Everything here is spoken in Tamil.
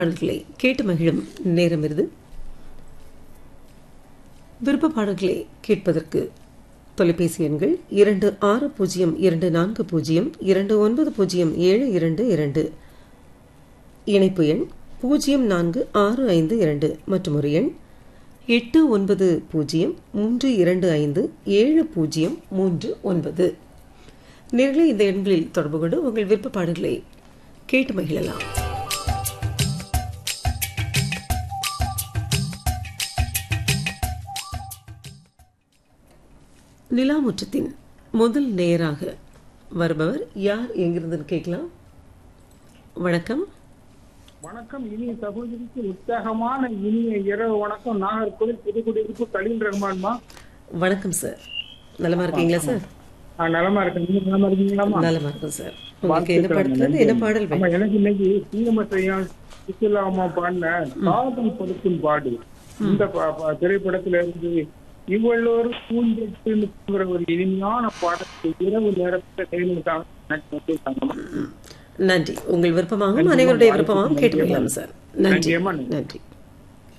பாடல்களை கேட்டு மகிழும் நேரம் இது விருப்ப பாடல்களை கேட்பதற்கு தொலைபேசி எண்கள் இரண்டு ஆறு பூஜ்ஜியம் இரண்டு நான்கு பூஜ்ஜியம் இரண்டு ஒன்பது பூஜ்ஜியம் ஏழு இரண்டு இரண்டு இணைப்பு எண் பூஜ்ஜியம் நான்கு ஆறு ஐந்து இரண்டு மற்றும் ஒரு எண் எட்டு ஒன்பது பூஜ்ஜியம் மூன்று இரண்டு ஐந்து ஏழு பூஜ்ஜியம் மூன்று ஒன்பது நேரில் இந்த எண்களில் தொடர்பு கொண்டு உங்கள் விருப்ப பாடல்களை கேட்டு மகிழலாம் நிலாமுற்றத்தின் முதல் நேராக வருபவர் யார் எங்கிருந்துன்னு கேட்கலாம் வணக்கம் வணக்கம் இனிய சகோதரிக்கு உற்சாகமான இனிய இரவு வணக்கம் நாகர்கோவில் புதுக்குடியிருப்பு கலீல் ரஹ்மான்மா வணக்கம் சார் நலமா இருக்கீங்களா சார் நான் நலமா இருக்கேன் நீங்க நலமா இருக்கீங்களாமா நலமா இருக்கும் சார் உங்களுக்கு என்ன படத்துல இருந்து என்ன பாடல் ஆமா வேணும் எனக்கு இன்னைக்கு சீனமத்தையும் சுற்றுலாமா பாடின காதல் படுத்தும் பாடு இந்த ப- ப- திரைப்படத்துல இருந்து இவ்வளவு பூஞ்செட்டுங்கிற ஒரு இனிமையான பாடத்தை இரவு நேரத்துல தேர்ந்தெடுத்தாங்க எனக்கு வந்து தங்கமா. நன்றி உங்கள் விருப்பமாகவும் அனைவருடைய விருப்பமாகவும் கேட்டு மகிழலாம் சார் நன்றி நன்றி அம்மா. நன்றி